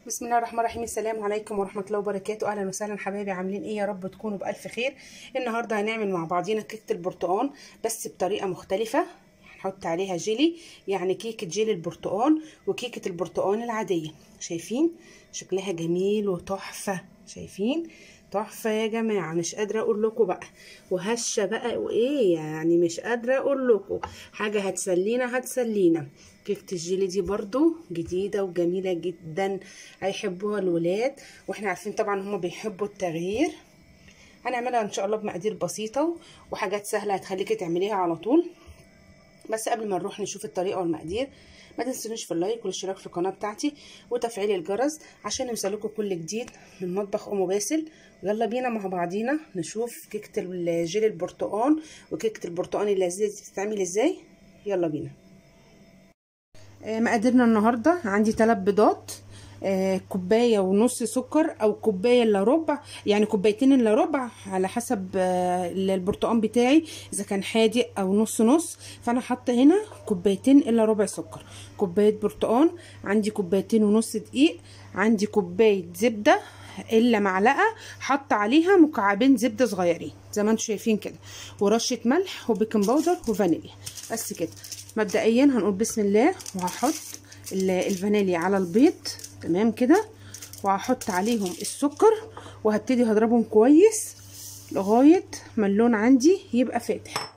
بسم الله الرحمن الرحيم السلام عليكم ورحمه الله وبركاته اهلا وسهلا حبايبي عاملين ايه يا رب تكونوا بالف خير النهارده هنعمل مع بعضينا كيكه البرتقال بس بطريقه مختلفه هنحط عليها جيلي يعني كيكه جيلي البرتقال وكيكه البرتقال العاديه شايفين شكلها جميل وتحفه شايفين تحفه يا جماعه مش قادره اقول لكم بقى وهشه بقى وايه يعني مش قادره اقول لكم حاجه هتسلينا هتسلينا كيكه الجيلي دي برضو جديده وجميله جدا هيحبوها الولاد واحنا عارفين طبعا هم بيحبوا التغيير هنعملها ان شاء الله بمقادير بسيطه وحاجات سهله هتخليكي تعمليها على طول بس قبل ما نروح نشوف الطريقه والمقادير ما تنسونيش في اللايك والاشتراك في القناه بتاعتي وتفعيل الجرس عشان يوصلكم كل جديد من مطبخ ام باسل يلا بينا مع بعضينا نشوف كيكه الجيلي البرتقال وكيكه البرتقال اللذيذه دي بتتعمل ازاي يلا بينا مقاديرنا النهارده عندي 3 بيضات آه كوبايه ونص سكر او كوبايه الا ربع يعني كوبايتين الا ربع على حسب آه البرتقال بتاعي اذا كان حادق او نص نص فانا حاطه هنا كوبايتين الا ربع سكر كوبايه برتقال عندي كوبايتين ونص دقيق عندي كوبايه زبده الا معلقه حاطه عليها مكعبين زبده صغيرين زي ما انتم شايفين كده ورشه ملح وبيكنج باودر وفانيليا بس كده مبدئيا هنقول بسم الله وهحط الفانيليا على البيض تمام كده وهحط عليهم السكر وهبتدي هضربهم كويس لغايه ما اللون عندي يبقى فاتح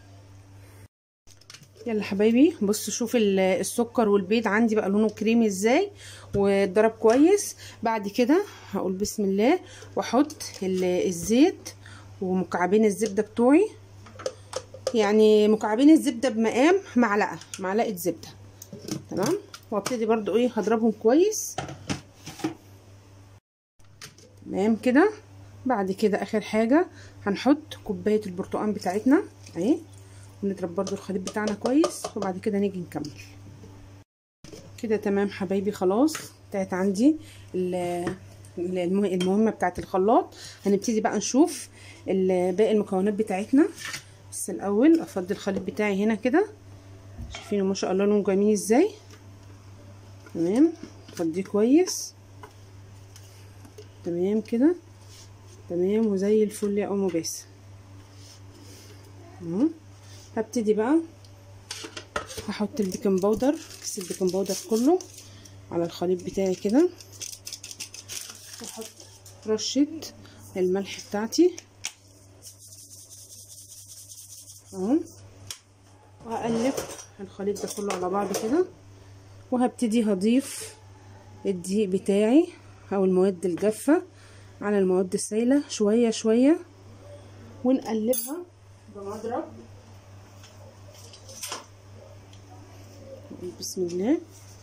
يلا حبايبي بصوا شوف السكر والبيض عندي بقى لونه كريمي ازاي واتضرب كويس بعد كده هقول بسم الله واحط الزيت ومكعبين الزبده بتوعي يعني مكعبين الزبده بمقام معلقه معلقه زبده تمام وابتدي برضو ايه هضربهم كويس تمام كده بعد كده اخر حاجه هنحط كوبايه البرتقال بتاعتنا اهي ونضرب برضو الخليط بتاعنا كويس وبعد كده نيجي نكمل كده تمام حبايبي خلاص بتاعت عندي المهمه بتاعت الخلاط هنبتدي بقى نشوف باقي المكونات بتاعتنا بس الاول افضي الخليط بتاعي هنا كده شايفينه ما شاء الله لونه جميل ازاي تمام افضيه كويس تمام كده تمام وزي الفل يا ام باسم اهو هبتدي بقى هحط البيكنج باودر كيس البيكنج باودر كله على الخليط بتاعي كده واحط رشه الملح بتاعتي اهو وهقلب الخليط ده كله على بعض كده وهبتدي هضيف الدقيق بتاعي او المواد الجافه على المواد السائله شويه شويه ونقلبها بمضرب بسم الله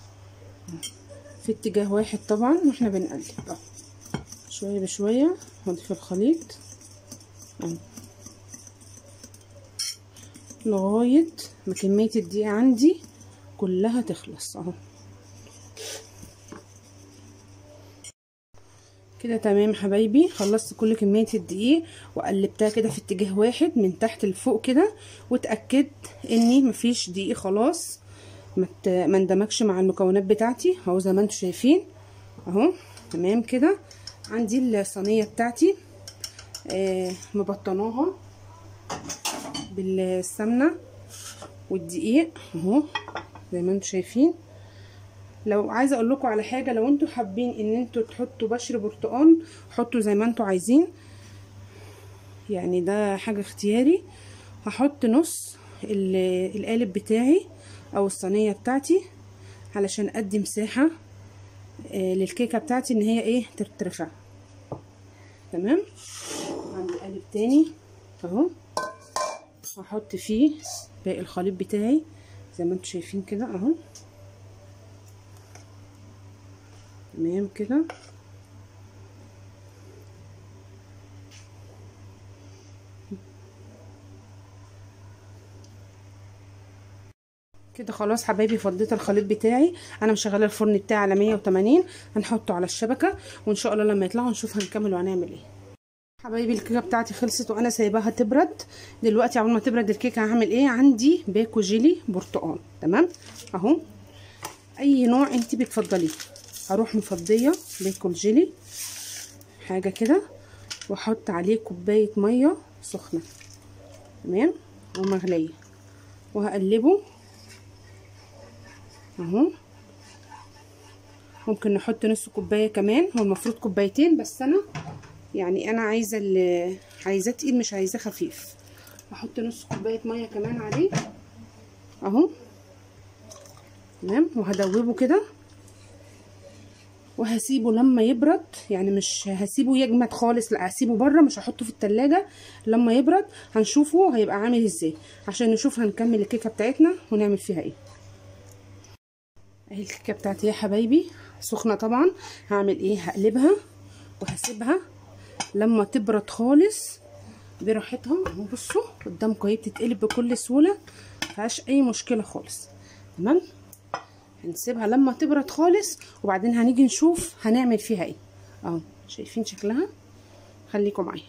في اتجاه واحد طبعا واحنا بنقلب اهو شويه بشويه هضيف الخليط اهو لغايه ما كميه الدقيق عندي كلها تخلص اهو كده تمام حبايبي خلصت كل كميه الدقيق وقلبتها كده في اتجاه واحد من تحت لفوق كده واتاكدت اني مفيش دقيق خلاص ما اندمجش مع المكونات بتاعتي اهو زي ما انتم شايفين اهو تمام كده عندي الصينيه بتاعتي آه مبطناها بالسمنه والدقيق اهو زي ما انتم شايفين لو عايزه اقول لكم على حاجه لو انتوا حابين ان انتوا تحطوا بشر برتقال حطوا زي ما انتوا عايزين يعني ده حاجه اختياري هحط نص القالب بتاعي او الصينيه بتاعتي علشان ادي مساحه آه للكيكه بتاعتي ان هي ايه ترتفع تمام عندي قالب تاني اهو هحط فيه باقي الخليط بتاعي زي ما انتم شايفين كده اهو تمام كده كده خلاص حبايبي فضيت الخليط بتاعي انا مشغله الفرن بتاعي على 180 هنحطه على الشبكه وان شاء الله لما يطلعوا نشوف هنكمل وهنعمل ايه حبايبي الكيكه بتاعتي خلصت وانا سايباها تبرد دلوقتي عقبال ما تبرد الكيكه هعمل ايه عندي باكو جيلي برتقال تمام اهو اي نوع انت بتفضليه هروح مفضيه بيكل جيلي حاجه كده واحط عليه كوبايه ميه سخنه تمام ومغليه وهقلبه اهو ممكن نحط نص كوبايه كمان هو المفروض كوبايتين بس انا يعني انا عايزه اللي عايزاه تقيل مش عايزاه خفيف احط نص كوبايه ميه كمان عليه اهو تمام وهدوبه كده وهسيبه لما يبرد يعني مش هسيبه يجمد خالص لا هسيبه بره مش هحطه في التلاجة لما يبرد هنشوفه هيبقى عامل ازاي عشان نشوف هنكمل الكيكه بتاعتنا ونعمل فيها ايه اهي الكيكه بتاعتي يا حبايبي سخنه طبعا هعمل ايه هقلبها وهسيبها لما تبرد خالص براحتها اهو بصوا قدامكم اهي بتتقلب بكل سهوله مفيهاش اي مشكله خالص تمام هنسيبها لما تبرد خالص وبعدين هنيجي نشوف هنعمل فيها ايه اهو شايفين شكلها خليكم معايا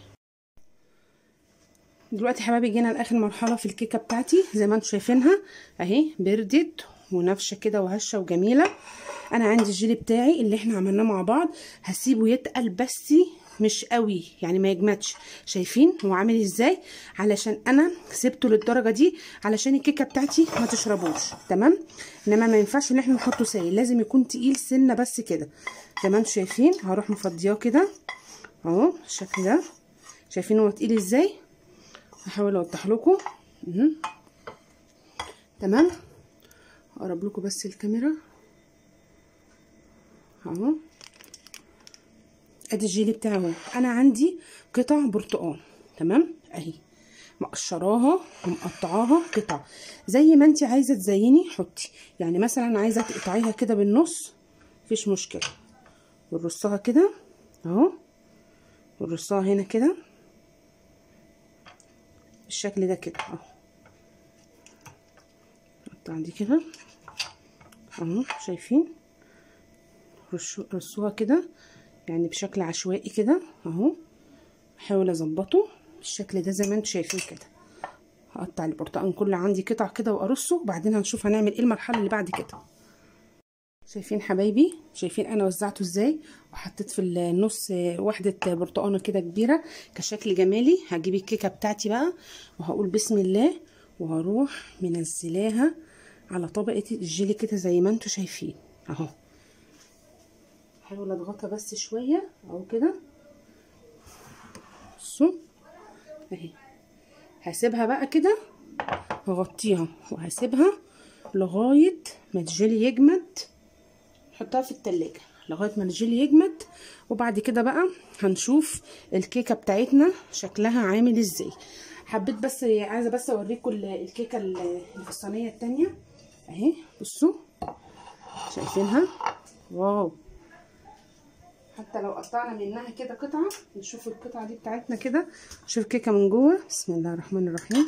دلوقتي يا حبايبي جينا لاخر مرحله في الكيكه بتاعتي زي ما انتم شايفينها اهي بردت ونافشه كده وهشه وجميله انا عندي الجيلي بتاعي اللي احنا عملناه مع بعض هسيبه يتقل بس مش قوي يعني ما يجمدش شايفين هو عامل ازاي علشان انا سبته للدرجه دي علشان الكيكه بتاعتي ما تشربوش تمام انما ما ينفعش ان احنا نحطه سائل لازم يكون تقيل سنه بس كده زي ما انتم شايفين هروح مفضياه كده اهو بالشكل ده شايفين هو تقيل ازاي هحاول اوضح لكم تمام اقرب لكم بس الكاميرا اهو ادي الجيلي بتاعي اهو انا عندي قطع برتقال تمام اهي مقشراها ومقطعاها قطع زي ما انت عايزه تزيني حطي يعني مثلا عايزه تقطعيها كده بالنص مفيش مشكله ونرصها كده اهو ونرصها هنا كده بالشكل ده كده اهو نقطع دي كده اهو شايفين رصوها كده يعني بشكل عشوائي كده اهو احاول اظبطه بالشكل ده زي ما انتم شايفين كده هقطع البرتقال كله عندي قطع كده وارصه وبعدين هنشوف هنعمل ايه المرحله اللي بعد كده شايفين حبايبي شايفين انا وزعته ازاي وحطيت في النص واحده برتقانه كده كبيره كشكل جمالي هجيب الكيكه بتاعتي بقى وهقول بسم الله وهروح منزلاها على طبقه الجيلي كده زي ما انتم شايفين اهو هحاول اضغطها بس شويه اهو كده بصوا اهي هسيبها بقى كده هغطيها وهسيبها لغايه ما الجيلي يجمد نحطها في التلاجة لغايه ما الجيلي يجمد وبعد كده بقى هنشوف الكيكه بتاعتنا شكلها عامل ازاي حبيت بس عايزه بس اوريكم الكيكه اللي في الصينيه التانية اهي بصوا شايفينها واو حتى لو قطعنا منها كده قطعه نشوف القطعه دي بتاعتنا كده نشوف الكيكه من جوه بسم الله الرحمن الرحيم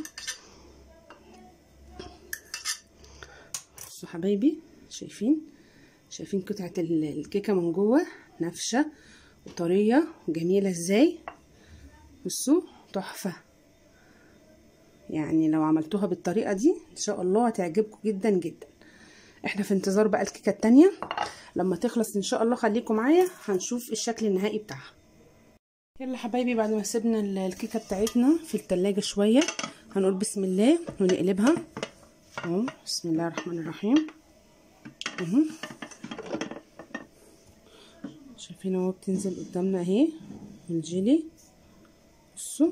بصوا حبايبي شايفين شايفين قطعه الكيكه من جوه نافشه وطريه وجميله ازاي بصوا تحفه يعني لو عملتوها بالطريقه دي ان شاء الله هتعجبكم جدا جدا احنا في انتظار بقى الكيكه التانية لما تخلص ان شاء الله خليكم معايا هنشوف الشكل النهائي بتاعها يلا حبايبي بعد ما سيبنا الكيكه بتاعتنا في التلاجة شويه هنقول بسم الله ونقلبها اهو بسم الله الرحمن الرحيم اهو شايفين اهو بتنزل قدامنا اهي الجيلي بصوا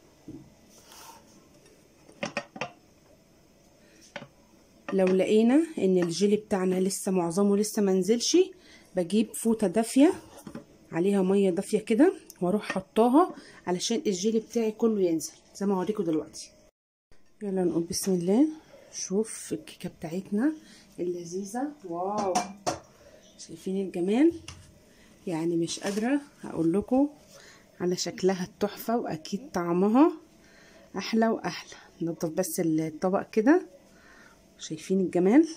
لو لقينا ان الجيلي بتاعنا لسه معظمه لسه منزلش بجيب فوطه دافيه عليها ميه دافيه كده واروح حطاها علشان الجيلي بتاعي كله ينزل زي ما هوريكم دلوقتي يلا نقول بسم الله شوف الكيكه بتاعتنا اللذيذه واو شايفين الجمال يعني مش قادره اقول لكم على شكلها التحفه واكيد طعمها احلى واحلى نضف بس الطبق كده شايفين الجمال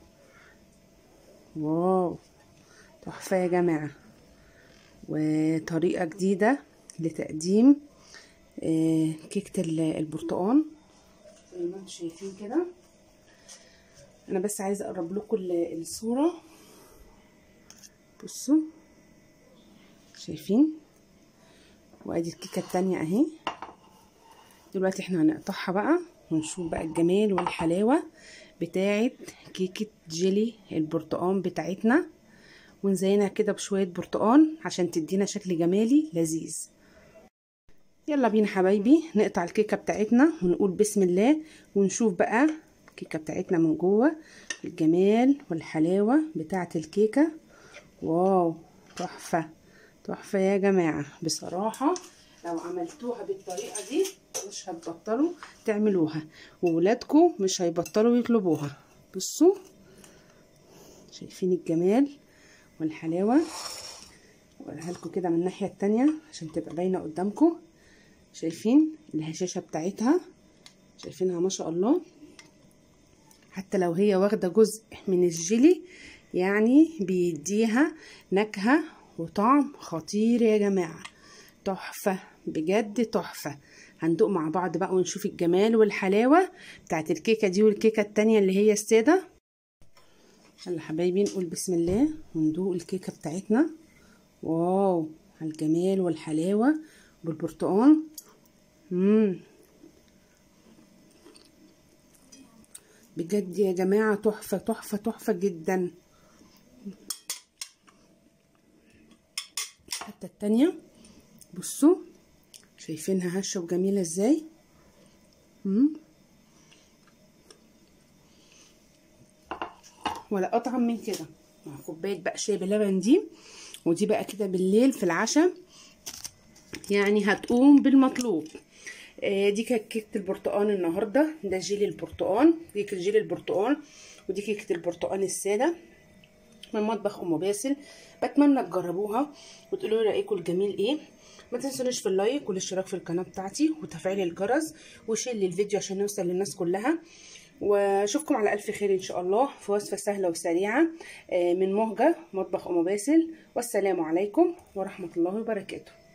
واو تحفة يا جماعة وطريقة جديدة لتقديم آه كيكة البرتقال زي ما انتم شايفين كده انا بس عايزة اقرب لكم الصورة بصوا شايفين وادي الكيكه التانية اهي دلوقتي احنا هنقطعها بقى ونشوف بقى الجمال والحلاوه بتاعه كيكه جيلي البرتقال بتاعتنا ونزينها كده بشويه برتقال عشان تدينا شكل جمالي لذيذ يلا بينا حبايبي نقطع الكيكه بتاعتنا ونقول بسم الله ونشوف بقى الكيكه بتاعتنا من جوه الجمال والحلاوه بتاعه الكيكه واو تحفه تحفه يا جماعه بصراحه لو عملتوها بالطريقه دي مش هتبطلوا تعملوها وولادكم مش هيبطلوا يطلبوها بصوا شايفين الجمال والحلاوه اوريها لكم كده من الناحيه التانية عشان تبقى باينه قدامكم شايفين الهشاشه بتاعتها شايفينها ما شاء الله حتى لو هي واخده جزء من الجيلي يعني بيديها نكهه وطعم خطير يا جماعه تحفه بجد تحفه هندوق مع بعض بقى ونشوف الجمال والحلاوه بتاعت الكيكه دي والكيكه التانية اللي هي الساده يلا حبايبي نقول بسم الله وندوق الكيكه بتاعتنا واو على الجمال والحلاوه بالبرتقال مم. بجد يا جماعه تحفه تحفه تحفه جدا حتى التانية بصوا شايفينها هشه وجميله ازاي مم. ولا اطعم من كده مع كوبايه بقى شاي بلبن دي ودي بقى كده بالليل في العشاء يعني هتقوم بالمطلوب آه دي كانت كيكه البرتقال النهارده ده جيلي البرتقال دي كيكه جيلي البرتقال ودي كيكه البرتقال الساده من مطبخ ام باسل بتمنى تجربوها وتقولوا لي رايكم الجميل ايه ما تنسونيش في اللايك والاشتراك في القناه بتاعتي وتفعيل الجرس وشير للفيديو عشان نوصل للناس كلها واشوفكم على الف خير ان شاء الله في وصفه سهله وسريعه من مهجه مطبخ ام باسل والسلام عليكم ورحمه الله وبركاته